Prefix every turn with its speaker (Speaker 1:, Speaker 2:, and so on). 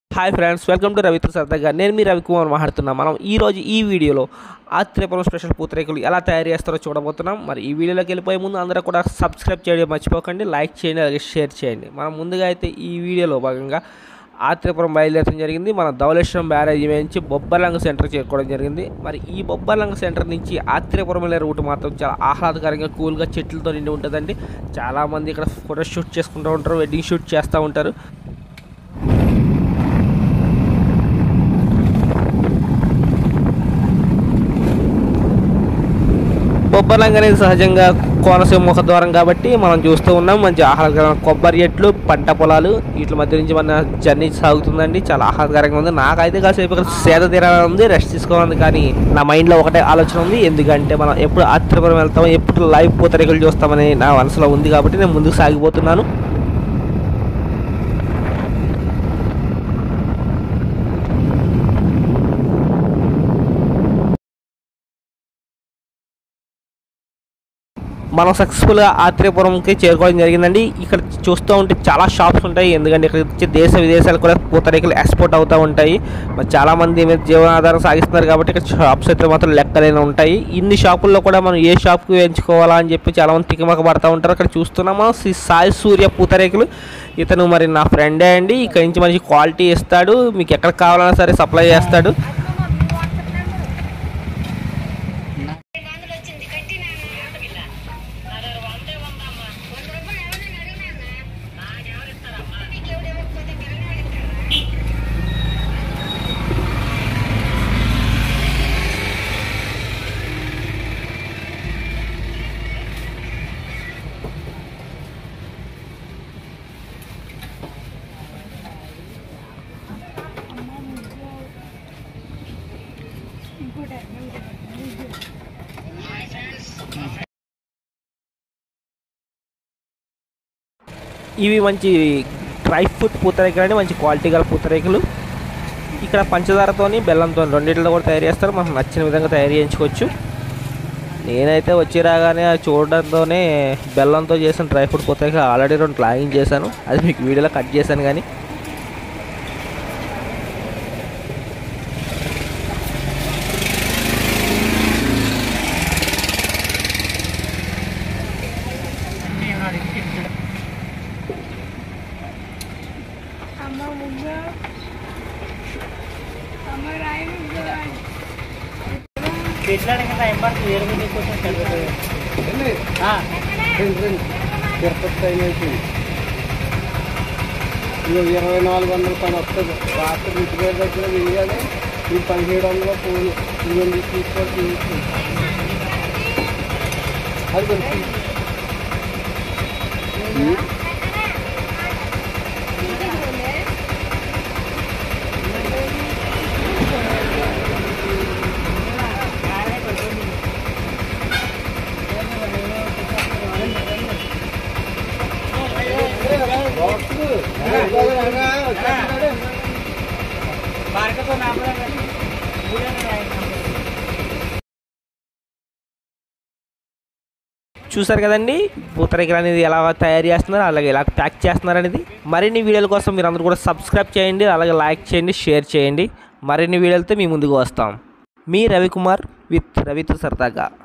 Speaker 1: Hi friends welcome to రవిత్ర సరదాగా నేను మీ రవికుమార్ మాట్లాడుతున్నా మనం ఈ రోజు ఈ వీడియోలో ఆత్రేయపురం స్పెషల్ పూతరేకులు ఎలా తయారు చేస్తారో చూడబోతున్నాం మరి ఈ వీడియోలోకి వెళ్ళిపోయే ముందు అందరూ కూడా సబ్స్క్రైబ్ చేయడం మర్చిపోకండి లైక్ చేయండి అలాగే షేర్ చేయండి మనం ముందుగా అయితే ఈ వీడియోలో భాగంగా ఆత్రేయపురం బయలుదేరడం జరిగింది మన ధవళేశ్వరం బ్యారేజ్ నుంచి బొబ్బర్లంగ సెంటర్ చేరుకోవడం జరిగింది మరి ఈ బొబ్బర్లంగ సెంటర్ నుంచి ఆత్రేయపురం వెళ్ళే రూట్ మాత్రం చాలా ఆహ్లాదకరంగా కూల్గా చెట్లతో నిండి ఉంటుందండి చాలామంది ఇక్కడ ఫోటో షూట్ చేసుకుంటూ ఉంటారు వెడ్డింగ్ షూట్ చేస్తూ ఉంటారు బొబ్బర్లంగ అనేది సహజంగా కోనసీమ ముఖ ద్వారం కాబట్టి మనం చూస్తూ ఉన్నాం మంచి ఆహ్లాదకరమైన కొబ్బరి చెట్లు పంట పొలాలు వీటి మధ్య నుంచి మన జర్నీ సాగుతుందండి చాలా ఆహ్లాదకరంగా ఉంది నాకైతే కాసేపు ఇక్కడ సేద తీరాలని ఉంది రెస్ట్ తీసుకోవాలని కానీ నా మైండ్లో ఒకటే ఆలోచన ఉంది ఎందుకంటే మనం ఎప్పుడు ఆత్రిపురం వెళ్తాం ఎప్పుడు లైవ్ పూతరేకులు చూస్తామని నా మనసులో ఉంది కాబట్టి నేను ముందుకు సాగిపోతున్నాను మనం సక్సెస్ఫుల్గా ఆత్రేయపురంకి చేరుకోవడం జరిగిందండి ఇక్కడ చూస్తూ ఉంటే చాలా షాప్స్ ఉంటాయి ఎందుకంటే ఇక్కడ వచ్చి దేశ విదేశాలు కూడా పూతరేకులు ఎక్స్పోర్ట్ అవుతూ ఉంటాయి మరి చాలామంది మీద జీవనాధారం సాగిస్తున్నారు కాబట్టి ఇక్కడ షాప్స్ అయితే మాత్రం లెక్కలైన ఉంటాయి ఇన్ని షాపుల్లో కూడా మనం ఏ షాప్కి ఎంచుకోవాలా అని చెప్పి చాలామంది తికమక పడతా ఉంటారు అక్కడ చూస్తున్నాం మనం శ్రీ సాయి సూర్య పూతరేకులు ఇతను మరి నా ఫ్రెండే అండి ఇక్కడ నుంచి మంచి క్వాలిటీ ఇస్తాడు మీకు ఎక్కడ కావాలన్నా సరే సప్లై చేస్తాడు
Speaker 2: వందలు వచ్చింది కట్టి వంద రూపాయలు ఎవరైనా అడిగినా నీకు ఎవడు ఇవ్వకపోతే ఎవరైనా అడుగుతారా
Speaker 1: ఇవి మంచి డ్రై ఫ్రూట్ పూతరేకులు అని మంచి క్వాలిటీ గల పూతరేకులు ఇక్కడ పంచదారతోని బెల్లంతో రెండింటిలో కూడా తయారు చేస్తారు మనకు నచ్చిన విధంగా తయారు చేయించుకోవచ్చు నేనైతే వచ్చి రాగానే అది చూడడంతోనే బెల్లంతో చేసిన డ్రై ఫ్రూట్ పూతరేక ఆల్రెడీ రెండు లాగింగ్ చేశాను అది మీకు వీడియోలో కట్ చేశాను కానీ
Speaker 2: అమ్మ ముగ్గు అమ్మ రాయి ముగ్గు
Speaker 3: పెట్టడానికి టైం పడుతుంది వేరే మీద కొంచెం చదువుతుంది
Speaker 4: తిరుపతి టైం అయిపోయింది ఇక ఇరవై నాలుగు వందల పని వస్తుంది రాత్రి ఇంటి పేరు దగ్గర వెయ్యాలి ఈ పదిహేడు వందల ఫోన్ ఇవన్నీ తీసుకొని తీసుకోండి. అది కొంచెం బాక్స్
Speaker 3: మార్కెట్
Speaker 1: చూసారు కదండి పూతరేకులు అనేది ఎలా తయారు చేస్తున్నారు అలాగే ఎలా ప్యాక్ చేస్తున్నారు అనేది మరిన్ని వీడియోల కోసం మీరు అందరూ కూడా సబ్స్క్రైబ్ చేయండి అలాగే లైక్ చేయండి షేర్ చేయండి మరిన్ని వీడియోలతో మీ ముందుకు వస్తాం మీ రవికుమార్ విత్ రవితో సరదాగా